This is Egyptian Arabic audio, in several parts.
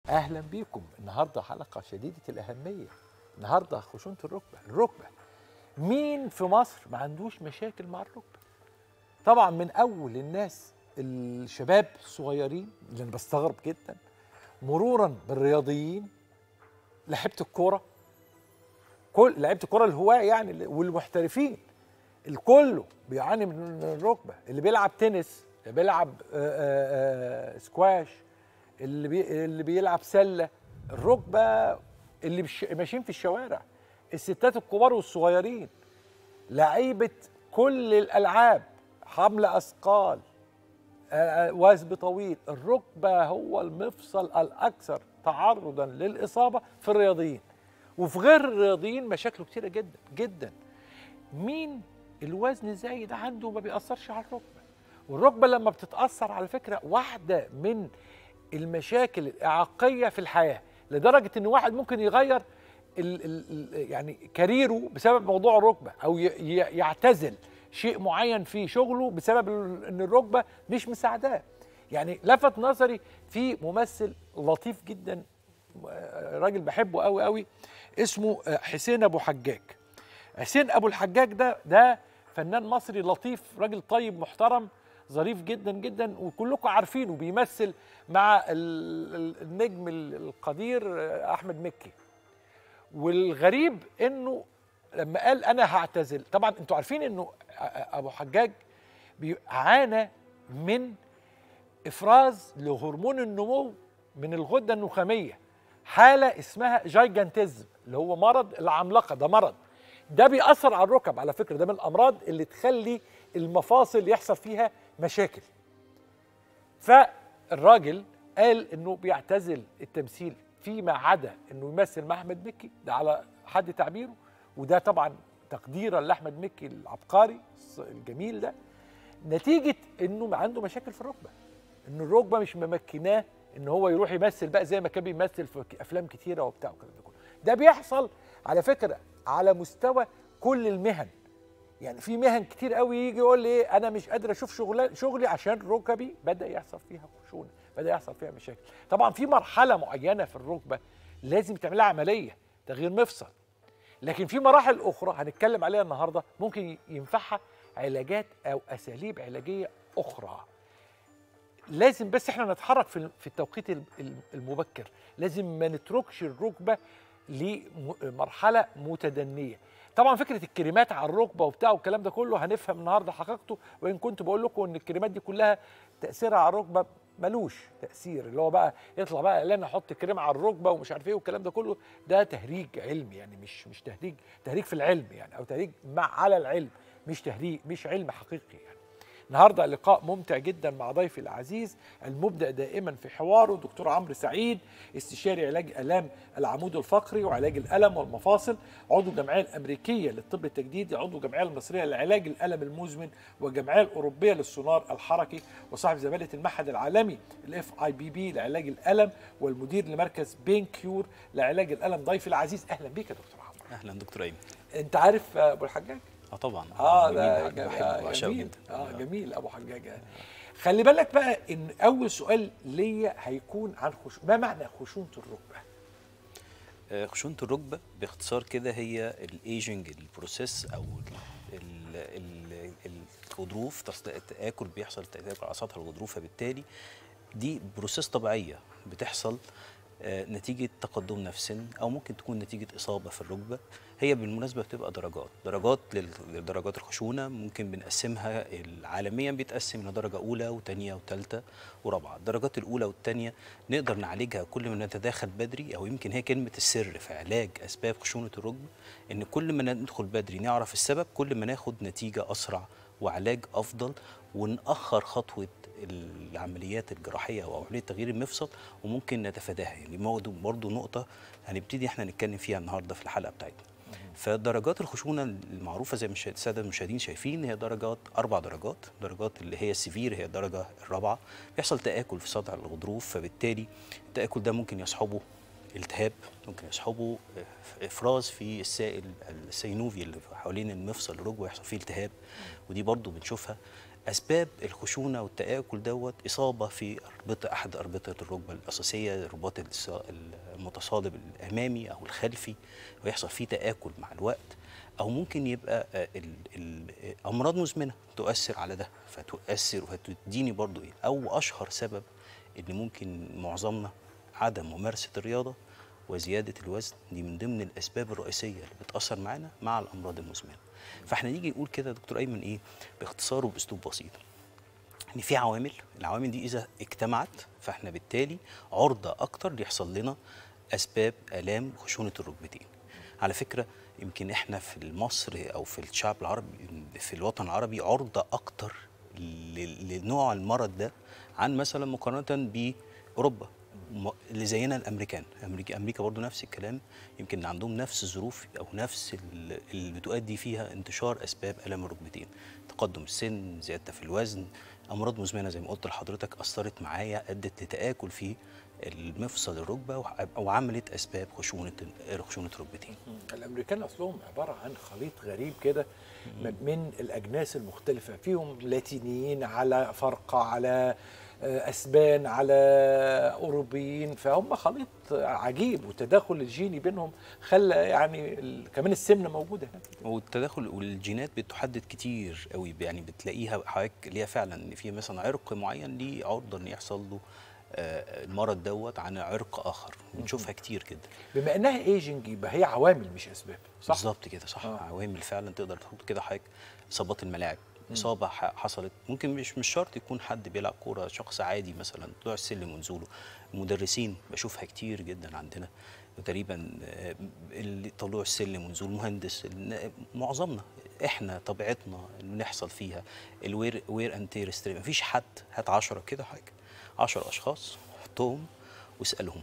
اهلا بيكم النهارده حلقه شديده الاهميه النهارده خشونه الركبه الركبه مين في مصر ما عندوش مشاكل مع الركبه طبعا من اول الناس الشباب الصغيرين اللي انا بستغرب جدا مرورا بالرياضيين لعيبه الكوره كل لعيبه الكوره الهواه يعني والمحترفين الكل بيعاني من الركبه اللي بيلعب تنس اللي بيلعب آآ آآ سكواش اللي بي اللي بيلعب سله الركبه اللي بش ماشيين في الشوارع الستات الكبار والصغيرين لعيبه كل الالعاب حمل اثقال وثب طويل الركبه هو المفصل الاكثر تعرضا للاصابه في الرياضيين وفي غير الرياضيين مشاكله كتيره جدا جدا مين الوزن زايد عنده ما بيأثرش على الركبه والركبه لما بتتأثر على فكره واحده من المشاكل الإعاقية في الحياة لدرجة إن واحد ممكن يغير ال ال يعني كاريره بسبب موضوع الركبة أو يعتزل شيء معين في شغله بسبب إن الركبة مش مساعداه يعني لفت نظري في ممثل لطيف جدا راجل بحبه قوي قوي اسمه حسين أبو حجاج حسين أبو الحجاج ده ده فنان مصري لطيف راجل طيب محترم ظريف جدا جدا وكلكم عارفينه بيمثل مع النجم القدير احمد مكي والغريب انه لما قال انا هعتزل طبعا انتوا عارفين انه ابو حجاج عانى من افراز لهرمون النمو من الغده النخاميه حاله اسمها جايجانتيزم اللي هو مرض العملاقه ده مرض ده بيأثر على الركب على فكره ده من الامراض اللي تخلي المفاصل يحصل فيها مشاكل فالراجل قال انه بيعتزل التمثيل فيما عدا انه يمثل مع احمد مكي ده على حد تعبيره وده طبعا تقديرا لاحمد مكي العبقري الجميل ده نتيجه انه عنده مشاكل في الركبه ان الركبه مش ممكناه ان هو يروح يمثل بقى زي ما كان بيمثل في افلام كتيره وبتاع والكلام ده كله ده بيحصل على فكره على مستوى كل المهن يعني في مهن كتير قوي يجي يقول لي ايه انا مش قادر اشوف شغل شغلي عشان ركبي بدا يحصل فيها خشونه بدا يحصل فيها مشاكل طبعا في مرحله معينه في الركبه لازم تعمل لها عمليه تغيير مفصل لكن في مراحل اخرى هنتكلم عليها النهارده ممكن ينفعها علاجات او اساليب علاجيه اخرى لازم بس احنا نتحرك في في التوقيت المبكر لازم ما نتركش الركبه لمرحله متدنيه طبعا فكره الكريمات على الركبه وبتاع والكلام ده كله هنفهم النهارده حقيقته وان كنت بقول لكم ان الكريمات دي كلها تاثيرها على الركبه ملوش تاثير اللي هو بقى يطلع بقى لا انا احط كريم على الركبه ومش عارف ايه والكلام ده كله ده تهريج علمي يعني مش مش تهريج تهريج في العلم يعني او تهريج مع على العلم مش تهريج مش علم حقيقي يعني النهارده لقاء ممتع جدا مع ضيفي العزيز المبدع دائما في حواره دكتور عمرو سعيد استشاري علاج الام العمود الفقري وعلاج الالم والمفاصل عضو الجمعيه الامريكيه للطب التجديدي عضو الجمعيه المصريه لعلاج الالم المزمن والجمعيه الاوروبيه للسونار الحركي وصاحب زماله المعهد العالمي الاف اي بي بي لعلاج الالم والمدير لمركز بين كيور لعلاج الالم ضيفي العزيز اهلا بيك يا دكتور عمرو اهلا دكتور ايمن انت عارف ابو الحجاج اه طبعا اه ده جميل جدا اه جميل ابو حجاج خلي بالك بقى ان اول سؤال ليا هيكون عن خش... ما معنى خشونه الركبه آه خشونه الركبه باختصار كده هي الايجنج البروسيس او ال ال الغضروف التاكل بيحصل تاكل على سطح الغضروف فبالتالي دي بروسيس طبيعيه بتحصل نتيجة تقدم نفس أو ممكن تكون نتيجة إصابة في الركبة هي بالمناسبة بتبقى درجات درجات لدرجات الخشونة ممكن بنقسمها عالميا بيتقسم لدرجة أولى وثانية وثالثة ورابعة الدرجات الأولى والثانية نقدر نعالجها كل ما نتداخل بدري أو يمكن هي كلمة السر في علاج أسباب خشونة الركبة إن كل ما ندخل بدري نعرف السبب كل ما ناخد نتيجة أسرع وعلاج أفضل ونأخر خطوة العمليات الجراحية أو عملية تغيير المفصل وممكن نتفاداها يعني برضه برضه نقطة هنبتدي احنا نتكلم فيها النهارده في الحلقة بتاعتنا. فدرجات الخشونة المعروفة زي ما السادة المشاهدين شايفين هي درجات أربع درجات، درجات اللي هي السيفير هي الدرجة الرابعة، بيحصل تآكل في سطح الغضروف فبالتالي التآكل ده ممكن يصحبه التهاب ممكن يصحبه افراز في السائل السينوفي اللي حوالين المفصل الركبه ويحصل فيه التهاب ودي برضو بنشوفها اسباب الخشونه والتاكل دوت اصابه في اربطه احد اربطه الركبه الاساسيه الرباط الص- المتصادم الامامي او الخلفي ويحصل فيه تاكل مع الوقت او ممكن يبقى آه، ال- ال- آه، امراض مزمنه تؤثر على ده فتؤثر وتديني برضو ايه او اشهر سبب اللي ممكن معظمنا عدم ممارسه الرياضه وزياده الوزن دي من ضمن الاسباب الرئيسيه اللي بتاثر معانا مع الامراض المزمنه فاحنا نيجي نقول كده يا دكتور ايمن ايه باختصار وباسلوب بسيط ان في عوامل العوامل دي اذا اجتمعت فاحنا بالتالي عرضه اكتر يحصل لنا اسباب الام خشونه الركبتين على فكره يمكن احنا في مصر او في الشعب العربي في الوطن العربي عرضه اكتر ل- لنوع المرض ده عن مثلا مقارنه باوروبا م- اللي زينا الامريكان امريكا امريكا برضو نفس الكلام يمكن عندهم نفس الظروف او نفس ال- اللي بتؤدي فيها انتشار اسباب الام الركبتين تقدم السن زياده في الوزن امراض مزمنه زي ما قلت لحضرتك اثرت معايا ادت لتاكل في المفصل الركبه وع- وعملت اسباب خشونه خشونه الركبتين الامريكان اصلهم عباره عن خليط غريب كده من- من الاجناس المختلفه فيهم لاتينيين على فرقه على آه، اسبان على اوروبيين فهم خليط عجيب والتداخل الجيني بينهم خلى يعني ال- كمان السمنه موجوده هناك والتداخل والجينات بتحدد كتير قوي يعني بتلاقيها حضرتك ليها فعلا ان في مثلا عرق معين ليه عرضه ان يحصل له آه، المرض دوت عن عرق اخر بنشوفها كتير جدا بما انها ايجنج يبقى هي عوامل مش اسباب صح بالظبط كده صح آه. عوامل فعلا تقدر تحط كده حضرتك اصابات الملاعب اصابه ح- حصلت ممكن مش مش شرط يكون حد بيلعب كوره شخص عادي مثلا طلوع السلم ونزوله مدرسين بشوفها كتير جدا عندنا تقريبا آه، اللي طلوع السلم ونزول مهندس الن- معظمنا احنا طبيعتنا اللي بنحصل فيها الوير وير اند تير ستريم مفيش حد هات 10 كده حاجه 10 اشخاص حطهم واسالهم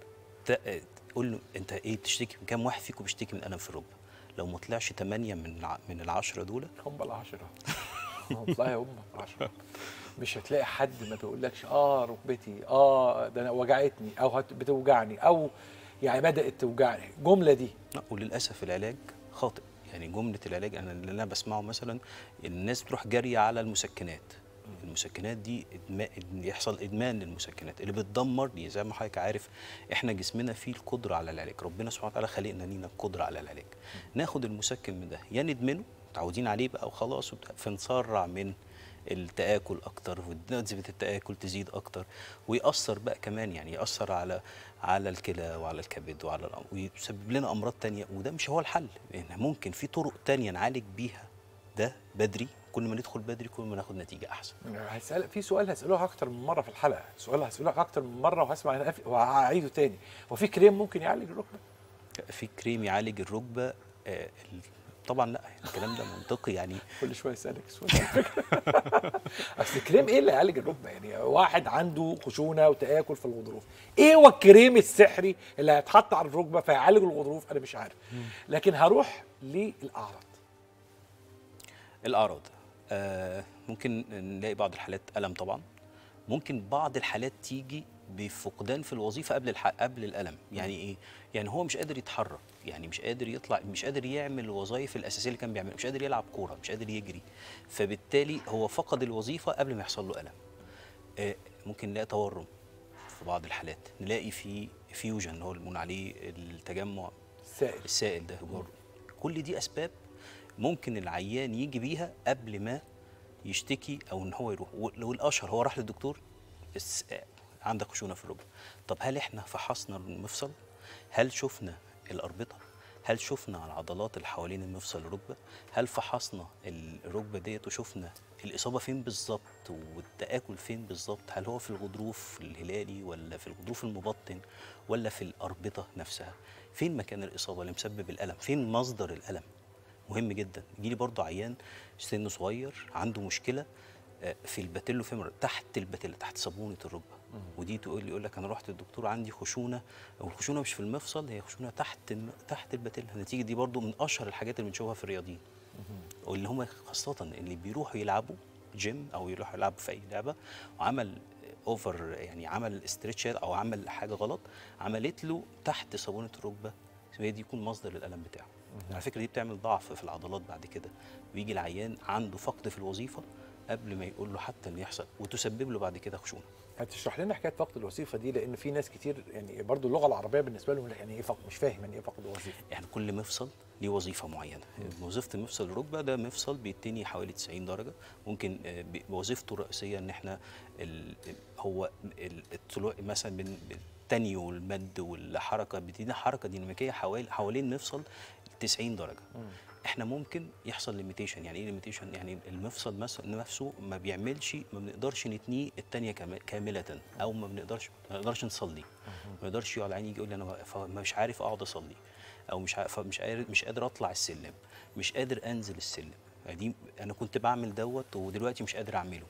ت- قول له انت ايه بتشتكي من كام واحد فيكم بيشتكي من الم في الركبه لو ما طلعش 8 من الع- من العشرة دول هم العشرة والله هم العشرة مش هتلاقي حد ما بيقولكش اه ركبتي اه ده انا وجعتني او هت- بتوجعني او يعني بدات توجعني الجمله دي لا، وللاسف العلاج خاطئ يعني جمله العلاج انا اللي انا بسمعه مثلا الناس بتروح جاريه على المسكنات المسكنات دي إدمان يحصل ادمان للمسكنات اللي بتدمر دي زي ما حضرتك عارف احنا جسمنا فيه القدره على العلاج ربنا سبحانه وتعالى خلقنا لينا القدره على العلاج ناخد المسكن من ده يا ندمنه متعودين عليه بقى وخلاص وبتاع، فنسرع من التآكل أكتر ونسبة التآكل تزيد أكتر ويأثر بقى كمان يعني يأثر على على الكلى وعلى الكبد وعلى الأم- ويسبب لنا أمراض تانية وده مش هو الحل يعني ممكن في طرق تانية نعالج بيها ده بدري كل ما ندخل بدري كل ما ناخد نتيجة أحسن هسأل في سؤال هسأله اكتر من مره في الحلقه سؤال هسأله اكتر من مره وهسمع هنا وهعيده تاني هو في كريم ممكن يعالج الركبه في كريم يعالج الركبة آه، ال- طبعا لا الكلام ده منطقي يعني كل شويه اسالك سؤال على فكرة. اصل الكريم ايه اللي يعالج الركبه يعني واحد عنده خشونه وتاكل في الغضروف ايه هو الكريم السحري اللي هيتحط على الركبه فيعالج الغضروف انا مش عارف لكن هروح للاعراض الأعراض آه ممكن نلاقي بعض الحالات ألم طبعا ممكن بعض الحالات تيجي بفقدان في الوظيفة قبل الح... قبل الألم يعني إيه؟ يعني هو مش قادر يتحرك يعني مش قادر يطلع مش قادر يعمل الوظائف الأساسية اللي كان بيعملها مش قادر يلعب كورة مش قادر يجري فبالتالي هو فقد الوظيفة قبل ما يحصل له ألم آه ممكن نلاقي تورم في بعض الحالات نلاقي في فيوجن هو اللي بنقول عليه التجمع السائل السائل ده هو كل دي اسباب ممكن العيان يجي بيها قبل ما يشتكي او ان هو يروح وال- والاشهر هو راح للدكتور الس- عندك خشونه في الركبه طب هل احنا فحصنا المفصل هل شفنا الاربطه هل شفنا العضلات اللي حوالين المفصل الركبه هل فحصنا الركبه ديت وشفنا الاصابه فين بالظبط والتاكل فين بالظبط هل هو في الغضروف الهلالي ولا في الغضروف المبطن ولا في الاربطه نفسها فين مكان الاصابه اللي مسبب الالم فين مصدر الالم مهم جدا يجيلي برضه عيان سنه صغير عنده مشكله آه، في الباتيلو فيمر تحت الباتيلا تحت صابونه الركبه ودي تقول لي يقول لك انا رحت للدكتور عندي خشونه او الخشونه مش في المفصل هي خشونه تحت الم- تحت الباتيلا النتيجه دي برضه من اشهر الحاجات اللي بنشوفها في الرياضيين واللي هم خاصه اللي بيروحوا يلعبوا جيم او يروحوا يلعبوا في اي لعبه وعمل اوفر يعني عمل استرتش او عمل حاجه غلط عملت له تحت صابونه الركبه هي دي يكون مصدر الالم بتاعه على فكره دي بتعمل ضعف في العضلات بعد كده ويجي العيان عنده فقد في الوظيفه قبل ما يقول له حتى ان يحصل وتسبب له بعد كده خشونه هتشرح لنا حكايه فقد الوظيفه دي لان في ناس كتير يعني برضو اللغه العربيه بالنسبه لهم يعني ايه فقد مش فاهم يعني ايه فقد الوظيفه يعني كل مفصل ليه وظيفه معينه وظيفه المفصل الركبه ده مفصل بيتني حوالي 90 درجه ممكن آه، بي- وظيفته الرئيسيه ان احنا ال- هو ال- الطلوع مثلا بين التاني والمد والحركه بتدينا حركه ديناميكيه حوالي حوالين مفصل 90 درجه احنا ممكن يحصل ليميتيشن يعني ايه ليميتيشن يعني المفصل مثلا نفسه ما بيعملش ما بنقدرش نتنيه الثانيه كامله او ما بنقدرش ما نقدرش نصلي ما نقدرش يقعد عيني يجي يقول لي انا واقف- مش عارف اقعد اصلي او مش عارف مش قادر مش قادر اطلع السلم مش قادر انزل السلم دي انا كنت بعمل دوت ودلوقتي مش قادر اعمله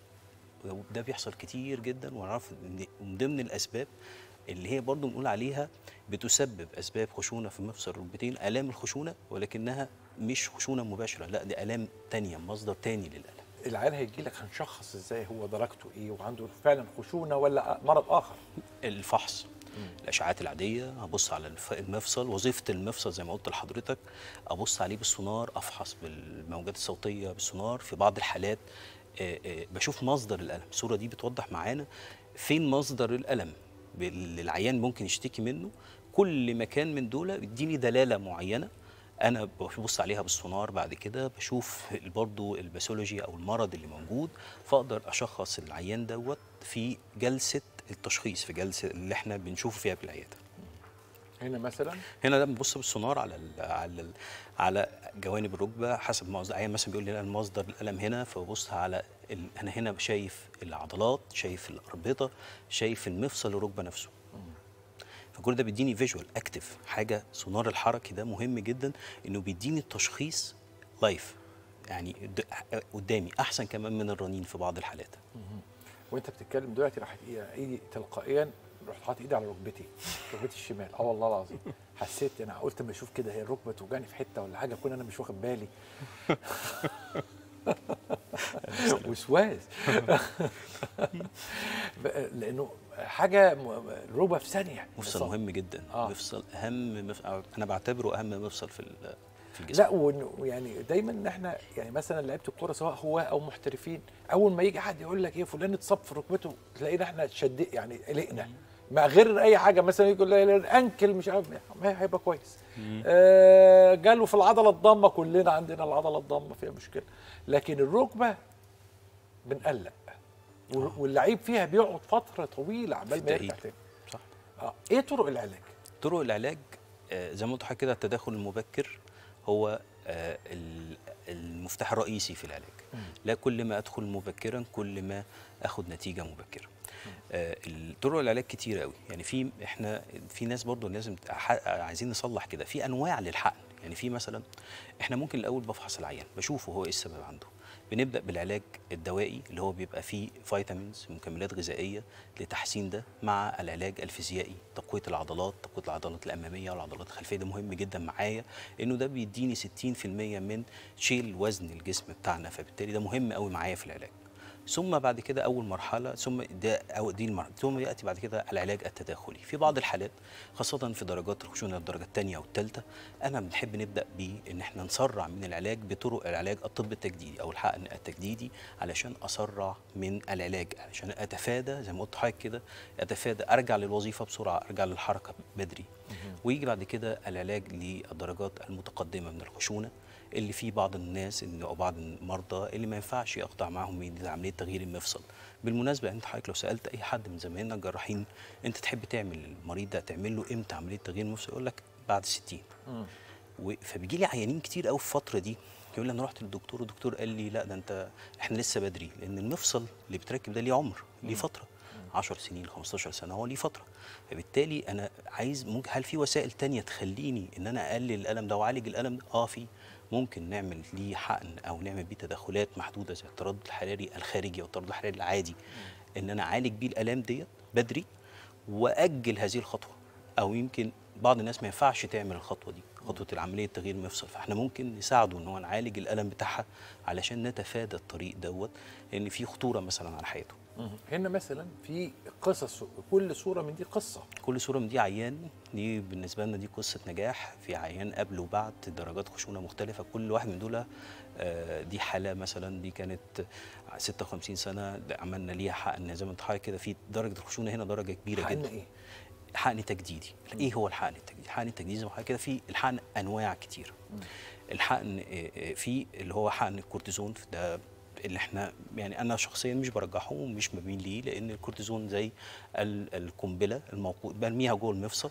ده بيحصل كتير جدا ونعرف ان من ضمن الاسباب اللي هي برضو بنقول عليها بتسبب اسباب خشونه في مفصل الركبتين الام الخشونه ولكنها مش خشونه مباشره لا دي الام تانية مصدر تاني للالم العيال هيجي لك هنشخص ازاي هو درجته ايه وعنده فعلا خشونه ولا مرض اخر الفحص الاشعاعات العاديه هبص على الف- المفصل وظيفه المفصل زي ما قلت لحضرتك ابص عليه بالسونار افحص بالموجات الصوتيه بالسونار في بعض الحالات آه، آه، بشوف مصدر الالم الصوره دي بتوضح معانا فين مصدر الالم اللي العيان ممكن يشتكي منه كل مكان من دول بيديني دلاله معينه انا ببص عليها بالسونار بعد كده بشوف برضو الباثولوجي او المرض اللي موجود فاقدر اشخص العيان دوت في جلسه التشخيص في جلسه اللي احنا بنشوفه فيها في العياده هنا مثلا هنا ده بنبص بالسونار على ال على ال على جوانب الركبه حسب ما عيان مثلا بيقول لي أنا مصدر الالم هنا فببص على ال انا هنا شايف العضلات شايف الاربطه شايف المفصل الركبه نفسه فكل ده بيديني فيجوال اكتف حاجه سونار الحركي ده مهم جدا انه بيديني التشخيص لايف يعني د- قدامي احسن كمان من الرنين في بعض الحالات وانت بتتكلم دلوقتي راحت ايه ايدي تلقائيا رحت حاطط ايدي على ركبتي ركبتي الشمال اه والله العظيم حسيت انا قلت اما اشوف كده هي الركبه توجعني في حته ولا حاجه اكون انا مش واخد بالي وسواس بقى- لانه حاجه م- الركبه في ثانيه مفصل مهم جدا آه. مفصل اهم مف... انا بعتبره اهم مفصل في ال- في الجسم لا وإنه يعني دايما ان احنا يعني مثلا لعيبه الكوره سواء هو او محترفين اول ما يجي حد يقول لك ايه فلان اتصاب في ركبته تلاقينا احنا شد يعني قلقنا ما غير اي حاجه مثلا يقول لا لا الانكل مش عارف ما هيبقى كويس آه جاله في العضله الضامه كلنا عندنا العضله الضامه فيها مشكله لكن الركبه بنقلق وال- واللعيب فيها بيقعد فتره طويله عبال ما يرجع تأهيل. تاني صح اه ايه طرق العلاج؟ طرق العلاج آه، زي ما قلت لحضرتك كده التدخل المبكر هو آه، ال- المفتاح الرئيسي في العلاج لا كل ما ادخل مبكرا كل ما اخد نتيجه مبكره آه، طرق العلاج كتير قوي يعني في احنا في ناس برضو لازم تح- عايزين نصلح كده في انواع للحقن يعني في مثلا احنا ممكن الاول بفحص العيان بشوفه هو ايه السبب عنده بنبدا بالعلاج الدوائي اللي هو بيبقى فيه فيتامينز مكملات غذائيه لتحسين ده مع العلاج الفيزيائي تقويه العضلات تقويه العضلات الاماميه والعضلات الخلفيه ده مهم جدا معايا لانه ده بيديني 60% من شيل وزن الجسم بتاعنا فبالتالي ده مهم قوي معايا في العلاج ثم بعد كده اول مرحله ثم ده او دي المرحله ثم ياتي بعد كده العلاج التداخلي في بعض الحالات خاصه في درجات الخشونه الدرجه الثانيه والثالثه انا بنحب نبدا بان احنا نسرع من العلاج بطرق العلاج الطب التجديدي او الحقن التجديدي علشان اسرع من العلاج علشان اتفادى زي ما قلت لحضرتك كده اتفادى ارجع للوظيفه بسرعه ارجع للحركه بدري ويجي بعد كده العلاج للدرجات المتقدمه من الخشونه اللي في بعض الناس إن او بعض المرضى اللي ما ينفعش يقطع معاهم من عمليه تغيير المفصل بالمناسبه انت حضرتك لو سالت اي حد من زمايلنا الجراحين انت تحب تعمل المريض ده تعمل له امتى عمليه تغيير المفصل يقول لك بعد 60 و- فبيجي لي عيانين كتير قوي في الفتره دي يقول لي انا رحت للدكتور والدكتور قال لي لا ده انت احنا لسه بدري لان المفصل اللي بتركب ده ليه عمر ليه فتره 10 سنين 15 سنه هو ليه فتره فبالتالي انا عايز ممكن هل في وسائل تانية تخليني ان انا اقلل الالم ده واعالج الالم ده اه في ممكن نعمل ليه حقن او نعمل بيه تدخلات محدوده زي التردد الحراري الخارجي او التردد الحراري العادي ان انا اعالج بيه الالام ديت بدري واجل هذه الخطوه او يمكن بعض الناس ما ينفعش تعمل الخطوه دي خطوه العمليه تغيير المفصل فاحنا ممكن نساعده ان هو نعالج الالم بتاعها علشان نتفادى الطريق دوت لان في خطوره مثلا على حياته هنا مثلا في قصص كل صوره من دي قصه كل صوره من دي عيان دي بالنسبه لنا دي قصه نجاح في عيان قبل وبعد درجات خشونه مختلفه كل واحد من دول آه، دي حاله مثلا دي كانت 56 سنه ده عملنا ليها حقن زي ما انت حضرتك كده في درجه الخشونه هنا درجه كبيره حقن جدا ايه؟ حقن تجديدي ايه هو الحقن التجديدي الحقن التجديدي زي ما حضرتك كده في الحقن انواع كتير الحقن آه، آه، في اللي هو حقن الكورتيزون ده اللي احنا يعني انا شخصيا مش برجحه ومش بميل ليه لان الكورتيزون زي ال- القنبله الموقوت برميها جوه المفصل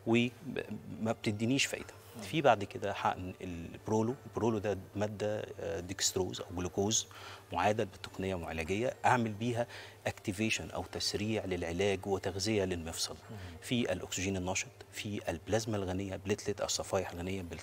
وما بتدينيش فايده في بعد كده حقن البرولو البرولو ده ماده آه، ديكستروز او جلوكوز معادل بالتقنيه معالجيه اعمل بيها اكتيفيشن او تسريع للعلاج وتغذيه للمفصل في الاكسجين النشط في البلازما الغنيه بليتلت او الصفائح الغنيه بال-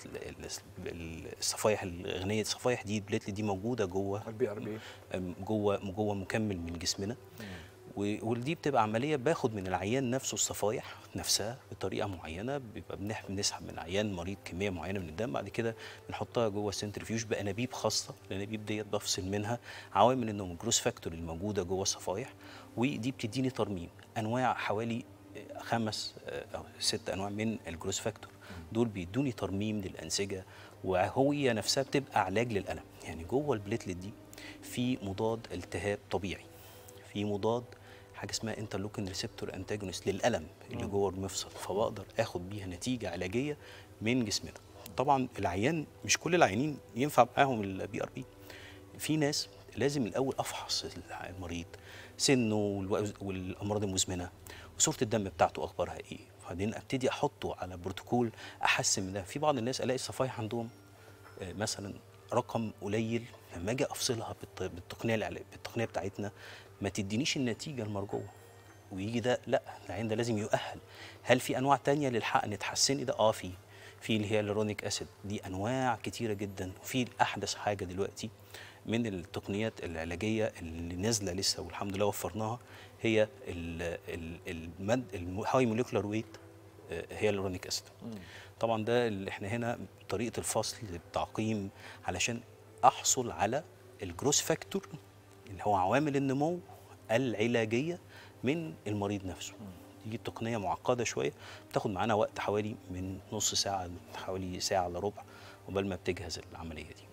ال- الصفائح الغنيه الصفائح دي البليتلت دي موجوده جوه البي ار بي أم، جوه جوه مكمل من جسمنا و- ودي بتبقى عمليه باخد من العيان نفسه الصفائح نفسها بطريقه معينه بيبقى بنح- بنسحب من العيان مريض كميه معينه من الدم بعد كده بنحطها جوه السنترفيوج بانابيب خاصه الانابيب ديت بفصل منها عوامل النوم الجروس فاكتور الموجوده جوه الصفائح ودي بتديني ترميم انواع حوالي آه، خمس آه، او ست انواع من الجروس فاكتور دول بيدوني ترميم للانسجه وهي نفسها بتبقى علاج للالم يعني جوه البليتلت دي في مضاد التهاب طبيعي في مضاد حاجه اسمها انترلوكين ريسبتور انتاجونست للالم اللي جوه المفصل فبقدر اخد بيها نتيجه علاجيه من جسمنا طبعا العيان مش كل العيانين ينفع معاهم البي ار بي في ناس لازم الاول افحص المريض سنه والو- والامراض المزمنه وصوره الدم بتاعته اخبارها ايه بعدين ابتدي احطه على بروتوكول احسن من ده في بعض الناس الاقي الصفايح عندهم آه، مثلا رقم قليل لما اجي افصلها بالت- بالتقنيه العلا- بالتقنيه بتاعتنا ما تدينيش النتيجه المرجوه ويجي ده لا العين ده لازم يؤهل هل في انواع تانية للحقن تحسني ده اه في في اللي هي الرونيك اسيد دي انواع كتيره جدا وفي احدث حاجه دلوقتي من التقنيات العلاجيه اللي نازله لسه والحمد لله وفرناها هي ال- ال- المد الهاي موليكولار ويت هي الرونيك اسيد طبعا ده اللي احنا هنا طريقه الفصل التعقيم علشان احصل على الجروس فاكتور اللي هو عوامل النمو العلاجيه من المريض نفسه دي تقنيه معقده شويه بتاخد معانا وقت حوالي من نص ساعه حوالي ساعه الا ربع قبل ما بتجهز العمليه دي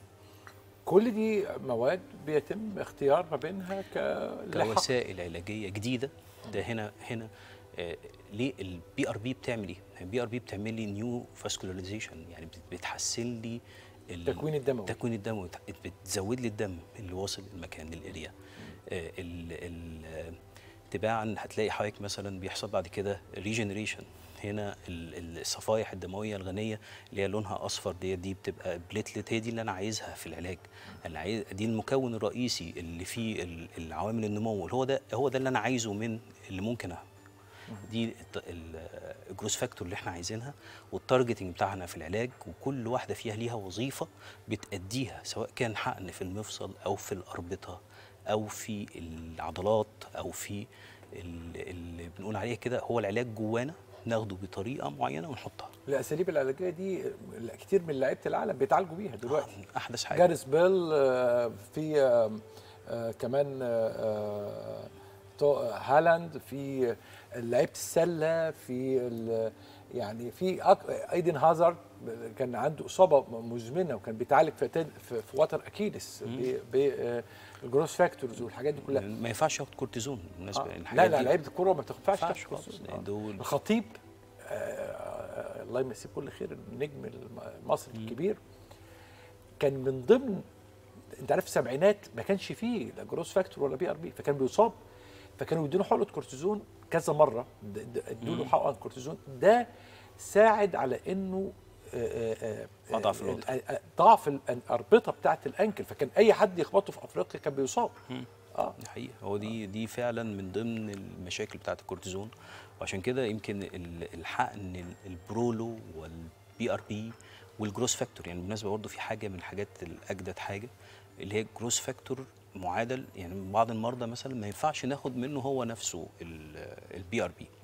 كل دي مواد بيتم اختيار ما بينها ك لحق. كوسائل علاجيه جديده ده هنا هنا آه ليه البي ار بي بتعمل ايه؟ البي ار بي بتعمل لي نيو فاسكولاريزيشن يعني بت- بتحسن لي ال- التكوين الدموي. التكوين الدموي بت- بتزود لي الدم اللي واصل المكان للاريا آه ال ال تباعا هتلاقي حضرتك مثلا بيحصل بعد كده ريجنريشن هنا ال- ال- الصفائح الدمويه الغنيه اللي هي لونها اصفر دي دي بتبقى بليتلت هي دي اللي انا عايزها في العلاج انا عايز دي المكون الرئيسي اللي فيه ال- العوامل النمو اللي هو ده هو ده اللي انا عايزه من اللي ممكن أ- دي الت- ال- الجروس فاكتور اللي احنا عايزينها والتارجتنج بتاعنا في العلاج وكل واحده فيها ليها وظيفه بتأديها سواء كان حقن في المفصل او في الاربطه او في العضلات او في ال- اللي بنقول عليه كده هو العلاج جوانا ناخده بطريقه معينه ونحطها الاساليب العلاجيه دي كتير من لعيبه العالم بيتعالجوا بيها دلوقتي احدث حاجه جاريس بيل آه، في آه، آه، كمان آه، تو- هالاند في لعيبه السله في ال- يعني في أك- ايدن هازارد كان عنده اصابه مزمنه وكان بيتعالج في تل- في, في وتر اكيلس بالجروس فاكتورز والحاجات دي كلها ما ينفعش ياخد كورتيزون بالنسبه آه. للحاجات لا لا دي. لعيبه الكوره ما تنفعش ينفعش تاخد خالص، كورتيزون. لأن آه. دول- الخطيب آه، آه، الله يمسيه كل خير النجم الم- المصري الكبير كان من ضمن انت عارف في السبعينات ما كانش فيه لا جروس فاكتور ولا بي ار بي فكان بيصاب فكانوا يديله حقنه كورتيزون كذا مره د- د- ادوا له حقنه كورتيزون ده ساعد على انه آه، آه، آه، أضعف ال- الوضع. آه، ضعف ال- الاربطه بتاعه الانكل فكان اي حد يخبطه في افريقيا كان بيصاب اه دي حقيقة هو دي دي فعلا من ضمن المشاكل بتاعت الكورتيزون وعشان كده يمكن ال- الحقن ال- البرولو والبي ار بي والجروس فاكتور يعني بالمناسبه برضه في حاجه من الحاجات الاجدد حاجه اللي هي الجروس فاكتور معادل يعني بعض المرضى مثلا ما ينفعش ناخد منه هو نفسه البي ار بي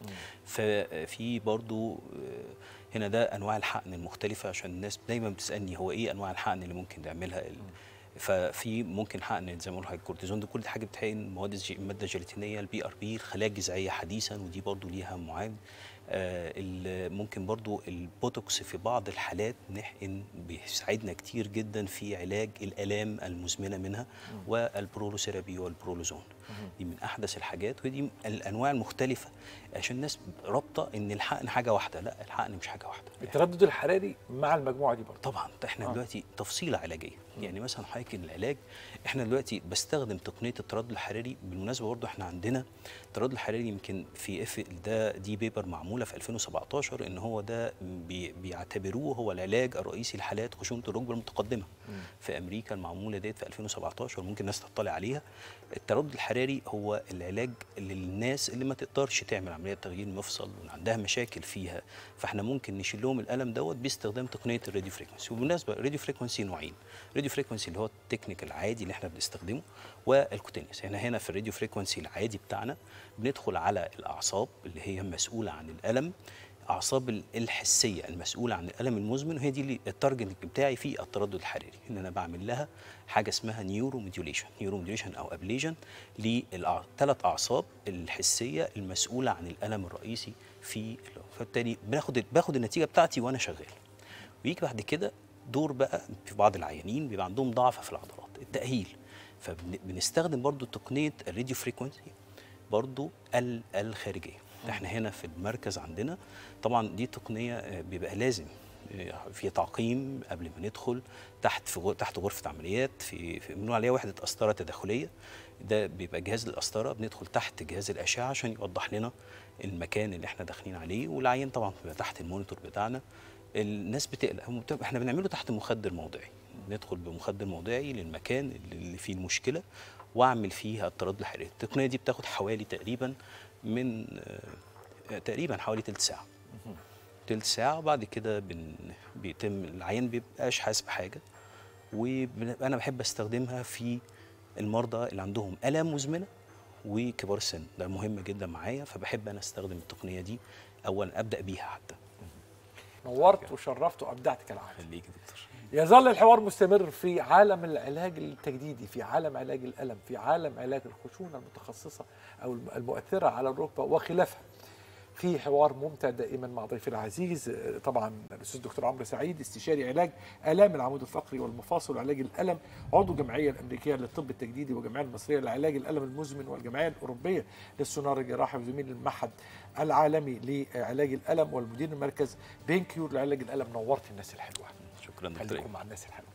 ففي برضه آه، هنا ده انواع الحقن المختلفه عشان الناس دايما بتسالني هو ايه انواع الحقن اللي ممكن نعملها ال- ففي ممكن حقن زي ما قلت الكورتيزون ده كل حاجه بتحقن مواد الج- الماده الجيلاتينيه البي ار بي الخلايا الجذعيه حديثا ودي برضو ليها معاد آه، ال- ممكن برضو البوتوكس في بعض الحالات نحقن بيساعدنا كتير جدا في علاج الالام المزمنه منها والبرولوثيرابي والبرولوزون دي من احدث الحاجات ودي الانواع المختلفه عشان الناس رابطه ان الحقن حاجه واحده لا الحقن مش حاجه واحده التردد الحراري مع المجموعه دي برضه طبعا احنا آه. آه. دلوقتي تفصيله علاجيه يعني مثلا حضرتك العلاج احنا دلوقتي بستخدم تقنيه التردد الحراري بالمناسبه برضه احنا عندنا التردد الحراري يمكن في اف ده دي بيبر معموله في 2017 ان هو ده بي بيعتبروه هو العلاج الرئيسي لحالات خشونه الركبه المتقدمه في امريكا المعموله ديت في 2017 ممكن الناس تطلع عليها التردد الحراري هو العلاج للناس اللي ما تقدرش تعمل عمليه تغيير مفصل وعندها مشاكل فيها فاحنا ممكن نشيل لهم الالم دوت باستخدام تقنيه الراديو فريكونسي وبالمناسبه الراديو فريكونسي نوعين الراديو فريكونسي اللي هو التكنيك العادي اللي احنا بنستخدمه والكوتينيوس احنا هنا في الراديو فريكونسي العادي بتاعنا بندخل على الاعصاب اللي هي مسؤوله عن الالم اعصاب ال- الحسيه المسؤوله عن الالم المزمن وهي دي اللي التارجت بتاعي في التردد الحراري ان انا بعمل لها حاجه اسمها نيورو موديوليشن نيورو موديوليشن او ابليجن للثلاث اعصاب الحسيه المسؤوله عن الالم الرئيسي في ال- فبالتالي باخد باخد النتيجه بتاعتي وانا شغال ويجي بعد كده دور بقى في بعض العيانين بيبقى عندهم ضعف في العضلات التاهيل فبنستخدم برضو تقنيه الراديو فريكونسي برضو ال- الخارجيه احنا هنا في المركز عندنا طبعا دي تقنيه آه، بيبقى لازم آه، في تعقيم قبل ما ندخل تحت في غر- تحت غرفه عمليات في, في بنقول عليها وحده قسطره تداخليه ده بيبقى جهاز القسطره بندخل تحت جهاز الاشعه عشان يوضح لنا المكان اللي احنا داخلين عليه والعيان طبعا بيبقى تحت المونيتور بتاعنا الناس بتقلق هم بتبقى- احنا بنعمله تحت مخدر موضعي ندخل بمخدر موضعي للمكان اللي فيه المشكله واعمل فيها التردد الحراري التقنيه دي بتاخد حوالي تقريبا من آه، تقريبا حوالي تلت ساعه تلت ساعه وبعد كده بن بيتم العيان بيبقاش حاسس بحاجه وانا بحب استخدمها في المرضى اللي عندهم الام مزمنه وكبار السن ده مهم جدا معايا فبحب انا استخدم التقنيه دي اولا ابدا بيها حتى نورت وشرفت وابدعت كالعاده خليك يا دكتور يظل الحوار مستمر في عالم العلاج التجديدي في عالم علاج الألم في عالم علاج الخشونة المتخصصة أو المؤثرة على الركبة وخلافها في حوار ممتع دائما مع ضيفي العزيز آه، طبعا الاستاذ دكتور عمرو سعيد استشاري علاج الام العمود الفقري والمفاصل وعلاج الالم عضو الجمعيه الامريكيه للطب التجديدي والجمعيه المصريه لعلاج الالم المزمن والجمعيه الاوروبيه للسونار الجراحي وزميل المعهد العالمي لعلاج الالم والمدير المركز بين كيور لعلاج الالم نورت الناس الحلوه شكرا دكتور خليكم مع الناس الحلوه